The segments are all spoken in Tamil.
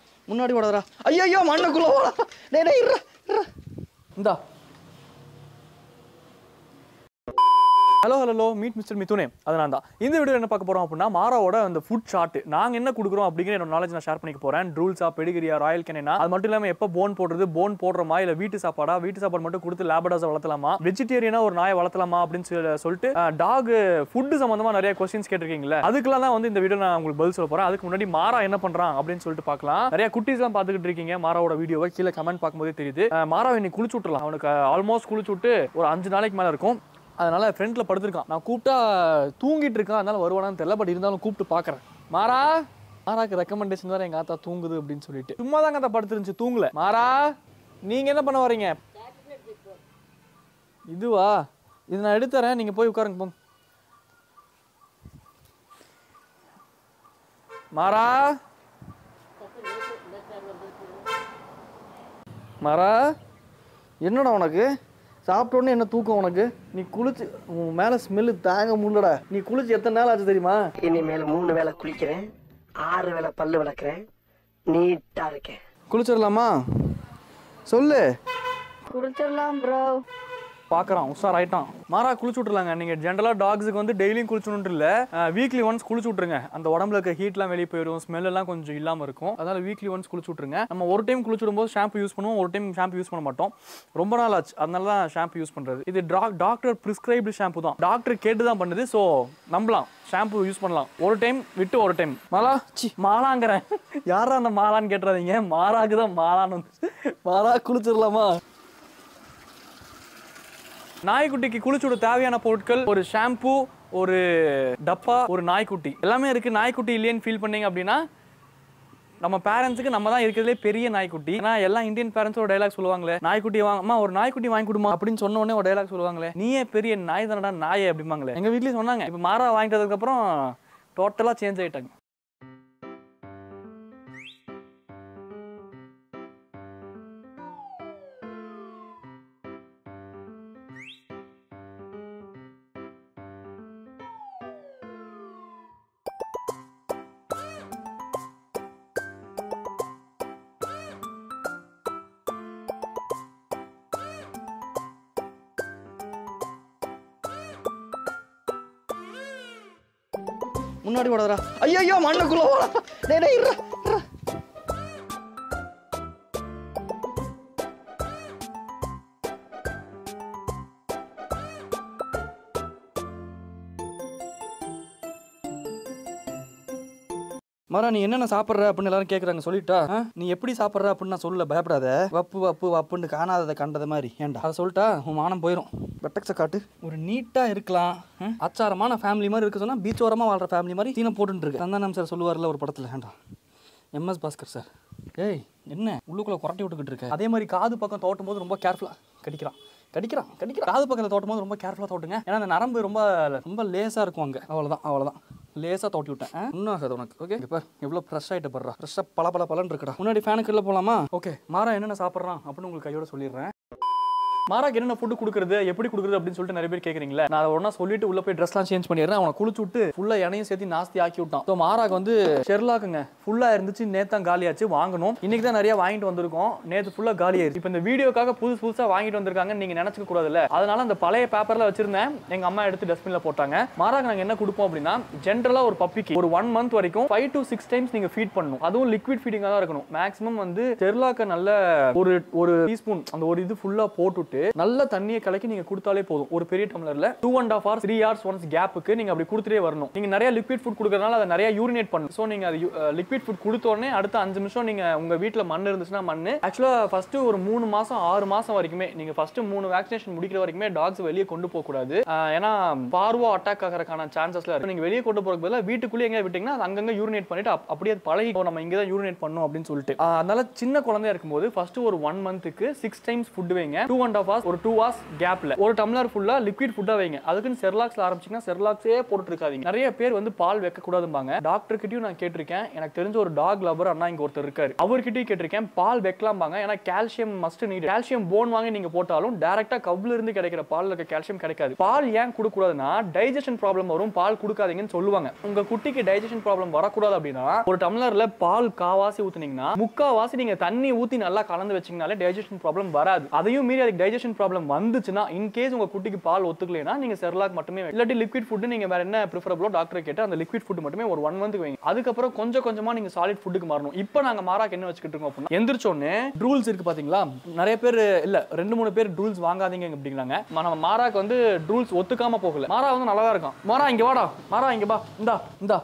முன்னாடி ஓடாதடா ஐயோ மண்ணுக்குள்ள ஓடா டேய் டேய் இருடா இருடா இந்தா ஹலோ ஹலோ மீட் மிஸ்டர் மிதுனே அது நான் தான் இந்த வீடியோ என்ன பார்க்க போறோம் அப்படின்னா மாராவோட அந்த ஃபுட் சார்ட் நாங்க என்ன கொடுக்குறோம் அப்படிங்கிற என்னோட நாலேஜ் நான் ஷேர் பண்ணிக்க போறேன் ரூல்ஸா பெடிகிரியா ராயல் கெனா அது மட்டும் இல்லாம எப்போ போன் போடுறது போன் போடுறோமா இல்ல வீட்டு சாப்பாடா வீட்டு சாப்பாடு மட்டும் கொடுத்து லேபடாஸ் வளர்த்தலாமா வெஜிடேரியனா ஒரு நாயை வளர்த்தலாமா அப்படின்னு சொல்லி- சொல்லிட்டு டாக் ஃபுட் சம்பந்தமா நிறைய கொஸ்டின்ஸ் கேட்டிருக்கீங்களா அதுக்கெல்லாம் தான் வந்து இந்த வீடியோ நான் உங்களுக்கு பதில் சொல்ல போறேன் அதுக்கு முன்னாடி மாரா என்ன பண்றான் அப்படின்னு சொல்லிட்டு பார்க்கலாம் நிறைய குட்டீஸ் எல்லாம் பார்த்துக்கிட்டு இருக்கீங்க மாராவோட வீடியோவை கீழே கமெண்ட் பார்க்கும்போதே தெரியுது அஹ் மாராவை இன்னைக்கு குளிச்சு விட்டுறலாம் அவனுக்கு ஆல்மோஸ்ட் குளிச்சு விட்டு ஒரு அஞ்சு நாளைக்கு மேல இருக்கும் அதனால ஃப்ரெண்ட்ல படுத்திருக்கான் நான் கூப்பிட்டா தூங்கிட்டு இருக்கான் அதனால வருவானான்னு தெரியல பட் இருந்தாலும் கூப்பிட்டு பார்க்கறேன் மாறா மாறாக்கு ரெக்கமெண்டேஷன் வேற எங்க ஆத்தா தூங்குது அப்படின்னு சொல்லிட்டு சும்மா தாங்க அந்த படுத்துருந்துச்சு தூங்கல மாறா நீங்க என்ன பண்ண வரீங்க இதுவா இது நான் எடுத்துறேன் நீங்க போய் உட்காருங்க போங்க மாறா மாறா என்னடா உனக்கு சாப்பிட்ட உடனே என்ன தூக்கம் உனக்கு நீ குளிச்சு உன் மேல ஸ்மெல்லு தாங்க முடியலடா நீ குளிச்சு எத்தனை நாள் ஆச்சு தெரியுமா இனிமேல் மூணு வேளை குளிக்கிறேன் ஆறு வேளை பல்லு விளக்குறேன் நீட்டா இருக்கேன் குளிச்சிடலாமா சொல்லு குடிச்சிடலாம் ப்ரோ பார்க்குறான் உஷார் ஆயிட்டான் மாறா குளிச்சு விட்ருலாங்க நீங்கள் ஜென்ரலாக டாக்ஸுக்கு வந்து டெய்லியும் குளிச்சுட்டு இல்லை வீக்லி ஒன்ஸ் குளிச்சு விட்ருங்க அந்த உடம்புல இருக்க ஹீட்லாம் வெளியே போயிடும் ஸ்மெல் எல்லாம் கொஞ்சம் இல்லாமல் இருக்கும் அதனால வீக்லி ஒன்ஸ் குளிச்சு விட்ருங்க நம்ம ஒரு டைம் குளிச்சு விடும்போது ஷாம்பு யூஸ் பண்ணுவோம் ஒரு டைம் ஷாம்பு யூஸ் பண்ண மாட்டோம் ரொம்ப நாள் ஆச்சு அதனால தான் ஷாம்பு யூஸ் பண்ணுறது இது டாக் டாக்டர் ப்ரிஸ்கிரைப்டு ஷாம்பு தான் டாக்டர் கேட்டு தான் பண்ணுது ஸோ நம்பலாம் ஷாம்பு யூஸ் பண்ணலாம் ஒரு டைம் விட்டு ஒரு டைம் மாலா சி மாலாங்கிறேன் யாரா அந்த மாலான்னு கேட்டுறாதீங்க மாறாக்கு தான் மாலான்னு வந்து மாலா குளிச்சிடலாமா நாய்க்குட்டிக்கு குளிச்சு விட தேவையான பொருட்கள் ஒரு ஷாம்பு ஒரு டப்பா ஒரு நாய்க்குட்டி எல்லாமே இருக்கு நாய்க்குட்டி இல்லையேன்னு ஃபீல் பண்ணீங்க அப்படின்னா நம்ம பேரண்ட்ஸுக்கு நம்ம தான் இருக்கிறதுலே பெரிய நாய்க்குட்டி ஏன்னா எல்லா இந்தியன் பேரண்ட்ஸும் ஒரு டைலாக் சொல்லுவாங்களே நாய்க்குட்டி வாங்க அம்மா ஒரு நாய்க்குட்டி வாங்கி கொடுமா அப்படின்னு சொன்ன உடனே ஒரு டைலாக் சொல்லுவாங்களே நீயே பெரிய நாய் தானடா நாயே அப்படிம்பாங்களே எங்க வீட்லயும் சொன்னாங்க இப்போ மாறா வாங்கிட்டதுக்கு அப்புறம் டோட்டலா சேஞ்ச் ஆயிட்டாங்க முன்னாடி ஓடாதடா ஐயோ மண்ணுக்குள்ள ஓடா டேய் டேய் இருடா இருடா மரா நீ என்னென்ன சாப்பிட்ற அப்படின்னு எல்லாரும் கேட்குறாங்க சொல்லிட்டா ஆ? நீ எப்படி சாப்பிட்ற அப்படின்னு நான் சொல்லல பயப்படாத வப்பு வப்பு வப்புன்னு காணாததை கண்டது மாதிரி ஏன்டா அதை சொல்லிட்டா உன் மானம் போயிடும் வெட்டக்ஸை காட்டு ஒரு நீட்டாக இருக்கலாம் ஆ? அச்சாரமான ஃபேமிலி மாதிரி இருக்க சொன்னால் பீச் ஓரமாக வாழ்ற ஃபேமிலி மாதிரி தீனை போட்டுட்டு இருக்கு சந்தானம் சார் சொல்லுவார்ல ஒரு படத்தில் ஏன்டா எம்எஸ் பாஸ்கர் சார் ஏய் என்ன உள்ளுக்குள்ள குரட்டி விட்டுக்கிட்டு இருக்க அதே மாதிரி காது பக்கம் தோட்டும் போது ரொம்ப கேர்ஃபுல்லாக கடிக்கிறான் கடிக்கிறான் கடிக்கிறான் காது பக்கத்தில் தோட்டும் போது ரொம்ப கேர்ஃபுல்லாக தோட்டுங்க ஏன்னா அந்த நரம்பு ரொம்ப ரொம்ப லேசாக இருக்கும் அங்கே அவ்வளோதான் அவ்வளோதான் லேசாக தோட்டி விட்டேன் ஆ? இன்னும் ஆகாது உனக்கு ஓகே இப்போ எவ்வளோ ஃப்ரெஷ் ஆகிட்ட படுறா ஃப்ரெஷ்ஷாக பல பல பலன் இருக்குடா முன்னாடி ஃபேனுக்கு உள்ள போகலாமா ஓகே மாறா என்னென்ன சாப்பிட்றான் அப்படின்னு உங்களுக்கு கையோட சொல்லிடுறேன் மாறாக்கு என்னென்ன ஃபுட்டு கொடுக்குறது எப்படி கொடுக்குறது அப்படின்னு சொல்லிட்டு நிறைய பேர் கேட்குறீங்களா நான் அதை ஒன்றா சொல்லிட்டு உள்ள போய் ட்ரெஸ்லாம் சேஞ்ச் பண்ணிடுறேன் அவனை குளிச்சு விட்டு ஃபுல்லாக எண்ணெயும் சேர்த்து நாஸ்தி ஆக்கி விட்டான் ஸோ மாறாக்கு வந்து ஷெர்லாக்குங்க ஃபுல்லாக இருந்துச்சு நேத்தான் காலியாச்சு வாங்கணும் இன்னைக்கு தான் நிறைய வாங்கிட்டு வந்திருக்கோம் நேற்று ஃபுல்லாக காலி ஆயிடுச்சு இப்போ இந்த வீடியோக்காக புதுசு புதுசாக வாங்கிட்டு வந்திருக்காங்கன்னு நீங்கள் நினச்சிக்க கூடாதுல்ல அதனால அந்த பழைய பேப்பரில் வச்சிருந்தேன் எங்கள் அம்மா எடுத்து டஸ்ட்பினில் போட்டாங்க மாறாக்கு நாங்கள் என்ன கொடுப்போம் அப்படின்னா ஜென்ரலாக ஒரு பப்பிக்கு ஒரு ஒன் மந்த் வரைக்கும் ஃபைவ் டு சிக்ஸ் டைம்ஸ் நீங்கள் ஃபீட் பண்ணணும் அதுவும் லிக்விட் ஃபீடிங்காக தான் இருக்கணும் மேக்ஸிமம் வந்து செர்லாக்க நல்ல ஒரு ஒரு டீஸ்பூன் அந்த ஒரு இது ஃபுல்லாக போட்டுட்டு நல்ல தண்ணியை கலக்கி நீங்கள் கொடுத்தாலே போதும் ஒரு பெரிய டம்ளரில் two and half hours three hours once கேப்புக்கு நீங்கள் அப்படி கொடுத்துட்டே வரணும் நீங்கள் நிறைய லிக்விட் ஃபுட் கொடுக்கறதுனால அதை நிறைய யூரினேட் பண்ணும் ஸோ நீங்கள் அது லிக்விட் ஃபுட் கொடுத்த உடனே அடுத்த அஞ்சு நிமிஷம் நீங்கள் உங்கள் வீட்டில் மண் இருந்துச்சுன்னா மண் ஆக்சுவலாக ஃபஸ்ட்டு ஒரு மூணு மாதம் ஆறு மாதம் வரைக்குமே நீங்கள் ஃபஸ்ட்டு மூணு வேக்சினேஷன் முடிக்கிற வரைக்குமே டாக்ஸ் வெளியே கொண்டு போகக்கூடாது ஆஹ் ஏன்னா பார்வோ அட்டாக் ஆகிறதுக்கான சான்சஸ்லாம் இருக்கு நீங்கள் வெளியே கொண்டு போகிறதுக்கு பதிலாக வீட்டுக்குள்ளே எங்கே விட்டீங்கன்னா அது அங்கங்கே யூரினேட் பண்ணிட்டு அப்- அப்படியே அது பழகி "ஓ, நம்ம இங்கே தான் யூரினேட் பண்ணணும் அப்படின்னு சொல்லிட்டு ஆஹ் அதனால சின்ன குழந்தையா இருக்கும்போது ஃபர்ஸ்ட் ஒரு ஒன் மந்த்துக்கு சிக்ஸ் டைம்ஸ் ஃபுட் வைங்க டூ அண்ட் ஆஃப் ஹவர்ஸ் ஒரு டூ ஹவர்ஸ் கேப்ல ஒரு டம்ளர் ஃபுல்லா லிக்விட் ஃபுட்டா வைங்க அதுக்குன்னு செர்லாக்ஸ்ல ஆரம்பிச்சிங்கன்னா செர்லாக்ஸே போட்டுட்டு இருக்காதீங்க நிறைய பேர் வந்து பால் வைக்க கூடாதும்பாங்க டாக்டர் கிட்டயும் நான் கேட்டிருக்கேன் எனக்கு தெரிஞ்ச ஒரு டாக் லவர் அண்ணா இங்க ஒருத்தர் இருக்காரு அவர்கிட்டயும் கேட்டிருக்கேன் பால் வைக்கலாம்பாங்க ஏன்னா calcium must need calcium bone வாங்கி நீங்க போட்டாலும் டைரக்டா கவ்ல இருந்து கிடைக்கிற பால்ல இருக்க கால்சியம் கிடைக்காது பால் ஏன் கொடுக்க கூடாதுன்னா டைஜஷன் ப்ராப்ளம் வரும் பால் கொடுக்காதீங்கன்னு சொல்லுவாங்க உங்க குட்டிக்கு டைஜஷன் ப்ராப்ளம் வரக்கூடாது அப்படின்னா ஒரு டம்ளர்ல பால் காவாசி ஊத்துனீங்கன்னா முக்காவாசி நீங்க தண்ணி ஊத்தி நல்லா கலந்து வச்சீங்கனாலே டைஜஷன் ப்ராப்ளம் வராது அதையும் மீறி அதுக்கு டைஜஷன் ப்ராப்ளம் வந்துச்சுன்னா இன் கேஸ் உங்க குட்டிக்கு பால் ஒத்துக்கலைன்னா நீங்க செர்லாக் மட்டுமே வைங்க. இல்லாட்டி லிக்விட் ஃபுட் நீங்க வேற என்ன ப்ரிஃபரபிளோ டாக்டர் கேட்டு அந்த லிக்விட் ஃபுட் மட்டுமே ஒரு ஒன் மந்த் வைங்க அதுக்கப்புறம் கொஞ்சம் கொஞ்சமா நீங்க சாலிட் ஃபுட்டுக்கு மாறணும் இப்போ நாங்க மாறாக்கு என்ன வச்சுக்கிட்டு இருக்கோம் அப்படின்னா எந்திரிச்சோடனே ரூல்ஸ் இருக்கு பாத்தீங்களா நிறைய பேர் இல்ல ரெண்டு மூணு பேர் ரூல்ஸ் வாங்காதீங்க அப்படிங்கிறாங்க ம- நம்ம மாறாக்கு வந்து ரூல்ஸ் ஒத்துக்காம போகல மாறா வந்து நல்லா தான் இருக்கும் மாறா இங்க வாடா மாறா இங்க பா இந்தா இந்தா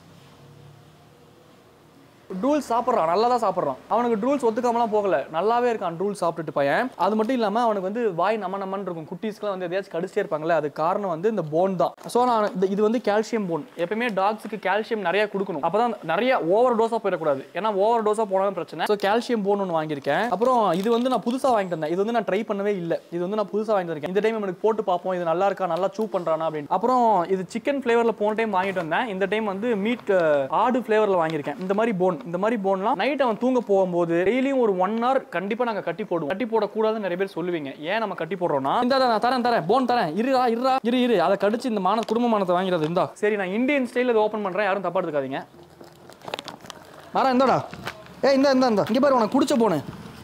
டூல்ஸ் சாப்பிட்றான் நல்லா தான் சாப்பிட்றான் அவனுக்கு டூல்ஸ் ஒத்துக்காமலாம் போகல நல்லாவே இருக்கான் டூல்ஸ் சாப்பிட்டுட்டு பையன் அது மட்டும் இல்லாமல் அவனுக்கு வந்து வாய் நம்ம நம்மன்னு இருக்கும் குட்டீஸ்க்குலாம் வந்து எதையாச்சும் கடிச்சிட்டே இருப்பாங்களே அது காரணம் வந்து இந்த போன் தான் ஸோ நான் இந்த- இது வந்து கால்சியம் போன் எப்பயுமே டாக்ஸுக்கு கால்சியம் நிறைய கொடுக்கணும் அப்போ தான் நிறைய ஓவர் டோஸாக போயிடக்கூடாது ஏன்னா ஓவர் டோஸாக போனாலும் பிரச்சனை ஸோ கால்சியம் போன் ஒன்று வாங்கியிருக்கேன் அப்புறம் இது வந்து நான் புதுசாக வாங்கிட்டு வந்தேன் இது வந்து நான் ட்ரை பண்ணவே இல்லை இது வந்து நான் புதுசாக வாங்கிட்டு வந்திருக்கேன் இந்த டைம் எனக்கு போட்டு பார்ப்போம் இது நல்லா இருக்கா நல்லா சூ பண்ணுறானா அப்படின்னு அப்புறம் இது சிக்கன் ஃப்ளேவரில் போன டைம் வாங்கிட்டு வந்தேன் இந்த டைம் வந்து மீட் ஆடு ஃப்ளேவரில் வாங்கியிருக்கேன் இந்த மாதிரி போன் இந்த மாதிரி போன்லாம் நைட் அவன் தூங்க போகும்போது டெய்லியும் ஒரு ஒன் ஹவர் கண்டிப்பாக நாங்கள் கட்டி போடுவோம் கட்டி போடக்கூடாதுன்னு நிறைய பேர் சொல்லுவீங்க ஏன் நம்ம கட்டி போடுறோம்னா இந்த நான் தரேன் தரேன் போன் தரேன் இருடா இருடா இரு இரு அதை கடிச்சு இந்த மான குடும்ப மானத்தை வாங்கிறது இந்தா சரி நான் இந்தியன் ஸ்டைலில் இதை ஓப்பன் பண்ணுறேன் யாரும் தப்பா எடுத்துக்காதீங்க மாறா இந்தாடா ஏ இந்த இந்த இந்த இங்கே பாரு உனக்கு குடிச்ச போனு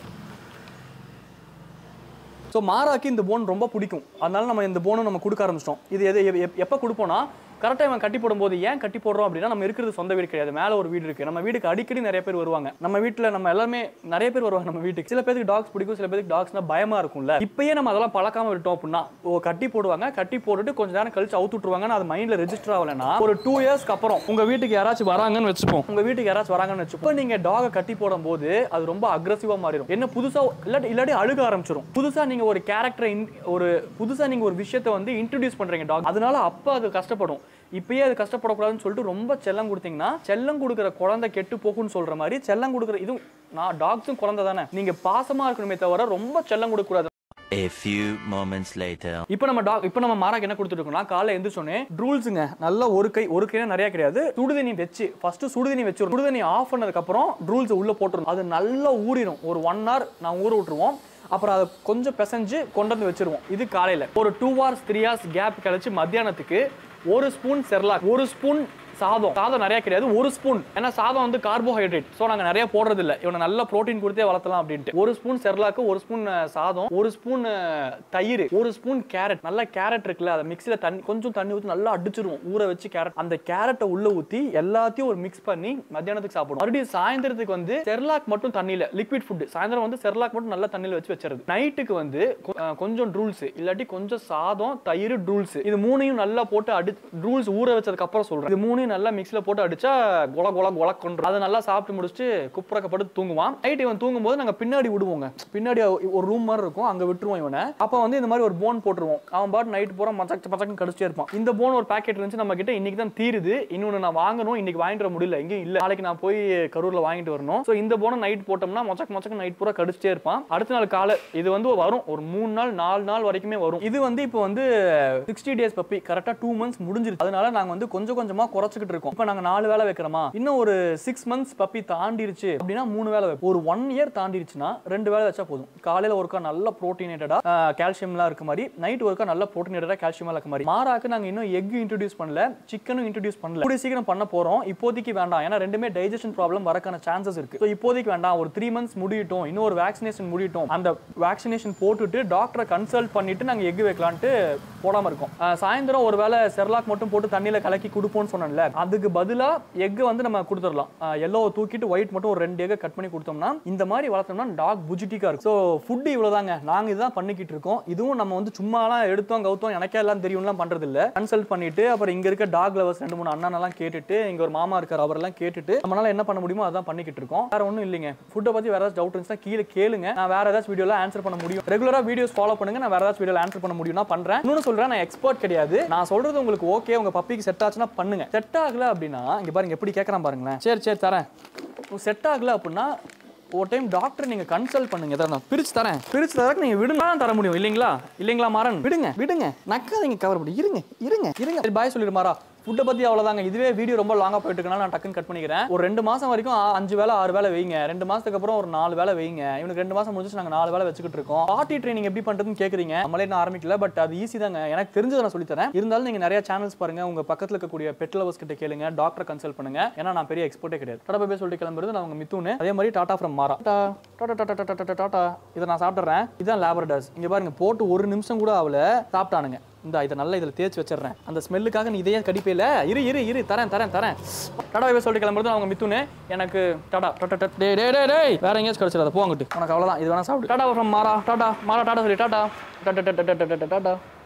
ஸோ மாராக்கு இந்த போன் ரொம்ப பிடிக்கும் அதனால நம்ம இந்த போனும் நம்ம கொடுக்க ஆரம்பிச்சிட்டோம் இது எது எப்- எப்- எப்போ கொடுப்போம்னா கரெக்டாக இவன் கட்டி போடும்போது ஏன் கட்டி போடுறோம் அப்படின்னா நம்ம இருக்கிறது சொந்த வீடு கிடையாது மேலே ஒரு வீடு இருக்கு நம்ம வீட்டுக்கு அடிக்கடி நிறைய பேர் வருவாங்க நம்ம வீட்டில் நம்ம எல்லாமே நிறைய பேர் வருவாங்க நம்ம வீட்டுக்கு சில பேருக்கு டாக்ஸ் பிடிக்கும் சில பேருக்கு டாக்ஸ்னா பயமா இருக்கும்ல இப்பயே நம்ம அதெல்லாம் பழக்காம விட்டோம் அப்படின்னா ஓ கட்டி போடுவாங்க கட்டி போட்டுட்டு கொஞ்ச நேரம் கழிச்சு அவுத்து விட்டுருவாங்க அது மைண்ட்ல ரெஜிஸ்டர் ஆகலைன்னா ஒரு டூ இயர்ஸ்க்கு அப்புறம் உங்க வீட்டுக்கு யாராச்சும் வராங்கன்னு வச்சுப்போம் உங்க வீட்டுக்கு யாராச்சும் வராங்கன்னு வச்சுப்போம் இப்போ நீங்க டாகை கட்டி போடும்போது அது ரொம்ப அக்ரஸிவா மாறிடும் என்ன புதுசா இல்லாட்டி இல்லாட்டி அழுக ஆரம்பிச்சிடும் புதுசா நீங்க ஒரு கேரக்டரை ஒரு புதுசா நீங்க ஒரு விஷயத்தை வந்து இன்ட்ரடியூஸ் பண்றீங்க டாக் அதனால அப்ப அது கஷ்டப்படும் இப்பயே அது கஷ்டப்படக்கூடாதுன்னு சொல்லிட்டு ரொம்ப செல்லம் கொடுத்தீங்கன்னா செல்லம் கொடுக்குற குழந்தை கெட்டு போகும்னு சொல்ற மாதிரி செல்லம் கொடுக்குற இதுவும் நான் டாக்ஸும் குழந்தை தானே நீங்க பாசமா இருக்கணுமே தவிர ரொம்ப செல்லம் கொடுக்க கூடாது A few moments later. இப்போ நம்ம டாக் இப்போ நம்ம மாராக்கு என்ன கொடுத்துருக்கோம்னா காலைல எந்திரிச்சோன்னே ரூல்ஸுங்க நல்லா ஒரு கை ஒரு கைனா நிறைய கிடையாது சுடுதண்ணி வச்சு ஃபர்ஸ்ட் சுடுதண்ணி வச்சிரும் சுடுதண்ணி ஆஃப் பண்ணதுக்கு அப்புறம் ரூல்ஸ் உள்ள போட்டுரும் அது நல்லா ஊறிடும் ஒரு ஒன் hour நான் ஊற விட்டுருவோம் அப்புறம் அதை கொஞ்சம் பிசைஞ்சு கொண்டு வந்து வச்சிருவோம் இது காலையில ஒரு two hours three hours gap கழிச்சு மத்தியானத்துக்கு ஒரு ஸ்பூன் செர்லாக் ஒரு ஸ்பூன் சாதம் சாதம் நிறைய கிடையாது ஒரு ஸ்பூன் ஏன்னா சாதம் வந்து கார்போஹைட்ரேட் ஸோ நாங்கள் நிறைய போடுறது இல்லை இவனை நல்ல ப்ரோட்டீன் கொடுத்தே வளர்த்தலாம் அப்படின்ட்டு ஒரு ஸ்பூன் செர்லாக்கு ஒரு ஸ்பூன் சாதம் ஒரு ஸ்பூன் தயிர் ஒரு ஸ்பூன் கேரட் நல்ல கேரட் இருக்குல்ல அதை மிக்ஸியில் தண்ணி கொஞ்சம் தண்ணி ஊற்றி நல்லா அடிச்சிருவோம் ஊற வச்சு கேரட் அந்த கேரட்டை உள்ள ஊற்றி எல்லாத்தையும் ஒரு மிக்ஸ் பண்ணி மத்தியானத்துக்கு சாப்பிடுவோம் மறுபடியும் சாயந்தரத்துக்கு வந்து செர்லாக் மட்டும் தண்ணியில் லிக்விட் ஃபுட் சாயந்தரம் வந்து செர்லாக் மட்டும் நல்லா தண்ணியில் வச்சு வச்சிருது நைட்டுக்கு வந்து கொ- அஹ் கொஞ்சம் ரூல்ஸ் இல்லாட்டி கொஞ்சம் சாதம் தயிர் ரூல்ஸ் இது மூணையும் நல்லா போட்டு அடி ரூல்ஸ் ஊற வச்சதுக்கு அப்புறம் சொல்றேன் இது மூணையும் நல்லா மிக்ஸில் போட்டு அடிச்சா கொல கொல கொல கொண்டு அதை நல்லா சாப்பிட்டு முடிச்சுட்டு குப்புறக்கப்படுத்து தூங்குவான் நைட் இவன் தூங்கும்போது நாங்க பின்னாடி விடுவோங்க பின்னாடி ஒரு ரூம் மாதிரி இருக்கும் அங்க விட்டுருவோம் இவனை அப்ப வந்து இந்த மாதிரி ஒரு போன் போட்டுருவோம் அவன் பாட்டு நைட் பூரா மச்சக்கு மச்சக்கு கடிச்சிட்டே இருப்பான் இந்த போன் ஒரு பாக்கெட் இருந்துச்சு நம்ம கிட்ட இன்னைக்கு தான் தீருது இன்னொன்னு நான் வாங்கணும் இன்னைக்கு வாங்கிட்டு வர முடியல எங்கேயும் இல்ல நாளைக்கு நான் போய் கரூர்ல வாங்கிட்டு வரணும் ஸோ இந்த போனை நைட் போட்டோம்னா மொச்சக்கு மொச்சக்கு நைட் பூரா கடிச்சிட்டே இருப்பான் அடுத்த நாள் காலை இது வந்து வரும் ஒரு மூணு நாள் நாலு நாள் வரைக்குமே வரும் இது வந்து இப்போ வந்து சிக்ஸ்டி டேஸ் பப்பி கரெக்டா டூ மந்த்ஸ் முடிஞ்சிருச்சு அதனால நாங்க வந்து கொஞ்சம் கொஞ்சமா குறைச்சிக்கிட்டு இருக்கோம் இப்போ நாங்க நாலு வேலை வைக்கிறோமா இன்னும் ஒரு சிக்ஸ் மந்த்ஸ் பப்பி தாண்டிருச்சு அப்படின்னா மூணு வேலை வைப்போம் ஒரு ஒன் இயர் தாண்டிருச்சுன்னா ரெண்டு வேலை வச்சா போதும் காலையில ஒருக்கா நல்ல ப்ரோட்டீனேட்டடா கால்சியம்லாம் இருக்க மாதிரி நைட் ஒருக்கா நல்ல ப்ரோட்டீனேட்டடா கால்சியமா இருக்க மாதிரி மாறாக்கு நாங்க இன்னும் எக் இன்ட்ரடியூஸ் பண்ணல சிக்கனும் இன்ட்ரடியூஸ் பண்ணல கூடிய சீக்கிரம் பண்ண போறோம் இப்போதைக்கு வேண்டாம் ஏன்னா ரெண்டுமே டைஜஷன் ப்ராப்ளம் வரக்கான சான்சஸ் இருக்கு So இப்போதைக்கு வேண்டாம் ஒரு த்ரீ மந்த்ஸ் முடியட்டும் இன்னும் ஒரு வேக்சினேஷன் முடியட்டும் அந்த வேக்சினேஷன் போட்டுட்டு டாக்டரை கன்சல்ட் பண்ணிட்டு நாங்க எக் வைக்கலான்ட்டு போடாம இருக்கோம் அஹ் சாயந்தரம் ஒரு வேளை செர்லாக் மட்டும் போட்டு தண்ணியில கலக்கி கொடுப்போம்னு சொன்னேன்ல அதுக்கு பதிலா எக் வந்து நம்ம கொடுத்துடலாம் எல்லோ தூக்கிட்டு ஒயிட் மட்டும் ஒரு ரெண்டு எக் கட் பண்ணி கொடுத்தோம்னா இந்த மாதிரி வளர்த்தோம்னா டாக் புஜிட்டிக்கா இருக்கும் ஸோ ஃபுட் இவ்வளவுதாங்க நாங்க இதுதான் பண்ணிக்கிட்டு இருக்கோம் இதுவும் நம்ம வந்து சும்மாலாம் எடுத்தோம் கவுத்தோம் எனக்கே எல்லாம் தெரியும்லாம் பண்றது இல்ல கன்சல்ட் பண்ணிட்டு அப்புறம் இங்க இருக்க டாக் லவர்ஸ் ரெண்டு மூணு அண்ணனெல்லாம் கேட்டுட்டு இங்க ஒரு மாமா இருக்கார் அவரெல்லாம் கேட்டுட்டு நம்மளால என்ன பண்ண முடியுமோ அதான் பண்ணிக்கிட்டு இருக்கோம் வேற ஒன்றும் இல்லைங்க ஃபுட்டை பத்தி வேற ஏதாச்சும் டவுட் இருந்துச்சுன்னா கீழே கேளுங்க நான் வேற ஏதாச்சும் வீடியோல ஆன்சர் பண்ண முடியும் ரெகுலரா வீடியோஸ் ஃபாலோ பண்ணுங்க நான் வேற ஏதாச்சும் வீடியோல ஆன்சர் பண்ண முடியும்னா பண்றேன் இன்னொன்னு சொல்றேன் நான் எக்ஸ்பர்ட் கிடையாது நான் சொல்றது உங்களுக்கு ஓகே உங்க பப்பிக்கு செட் ஆச்சுன்னா பண்ணுங்க செட் ஆகல அப்படின்னா இங்க பாருங்க எப்படி கேட்கறான் பாருங்களேன் சரி சரி தரேன் செட் ஆகல அப்படின்னா ஒரு டைம் டாக்டர் நீங்க கன்சல்ட் பண்ணுங்க எதா இருந்தாலும் பிரிச்சு தரேன் பிரிச்சு தரக்கு நீங்க விடுங்க தான் தர முடியும் இல்லைங்களா இல்லைங்களா மாறன் விடுங்க விடுங்க நக்காதீங்க கவர் பண்ணி இருங்க இருங்க இருங்க பாய் சொல்லிடு மாறா ஃபுட்டை பத்தி அவ்வளவுதாங்க இதுவே வீடியோ ரொம்ப லாங்கா போயிட்டு இருக்கனால நான் டக்குன்னு கட் பண்ணிக்கிறேன் ஒரு ரெண்டு மாசம் வரைக்கும் ஆ- அஞ்சு வேலை ஆறு வேலை வைங்க ரெண்டு மாசத்துக்கு அப்புறம் ஒரு நாலு வேலை வைங்க இவனுக்கு ரெண்டு மாசம் முடிச்சு நாங்க நாலு வேலை வச்சுக்கிட்டு இருக்கோம் பார்ட்டி ட்ரைனிங் எப்படி பண்றதுன்னு கேக்குறீங்க நம்மளே நான் ஆரம்பிக்கல பட் அது ஈஸி தாங்க எனக்கு தெரிஞ்சதை நான் சொல்லி தரேன் இருந்தாலும் நீங்க நிறைய சேனல்ஸ் பாருங்க உங்க பக்கத்துல இருக்கக்கூடிய பெட் லவர்ஸ் கிட்ட கேளுங்க டாக்டர் கன்சல்ட் பண்ணுங்க ஏன்னா நான் பெரிய எக்ஸ்பர்ட்டே கிடையாது டாடா பை சொல்லிட்டு கிளம்புறது நான் உங்க மித்துன்னு அதே மாதிரி tata from Mara tata tata tata tata tata tata இதை நான் சாப்பிட்றேன் இதுதான் லேபரடாஸ் இங்க பாருங்க போட்டு ஒரு நிமிஷம் கூட ஆகல சாப்பிட்டானுங்க இந்த இதை நல்லா இதில் தேய்ச்சி வச்சிடுறேன் அந்த ஸ்மெல்லுக்காக நீ இதையே கடிப்பேல இரு இரு இரு தரேன் தரேன் தரேன் டாடா பை சொல்லிட்டு கிளம்புறது அவங்க மித்துன்னு எனக்கு டாடா டாடா டாடா டே டே டே டேய் வேற எங்கேயாச்சும் கிடச்சிடாத போங்கிட்டு உனக்கு அவ்வளோதான் இது வேணா சாப்பிடு tata from Mara tata Mara tata சொல்லி tata tata tata tata tata Tata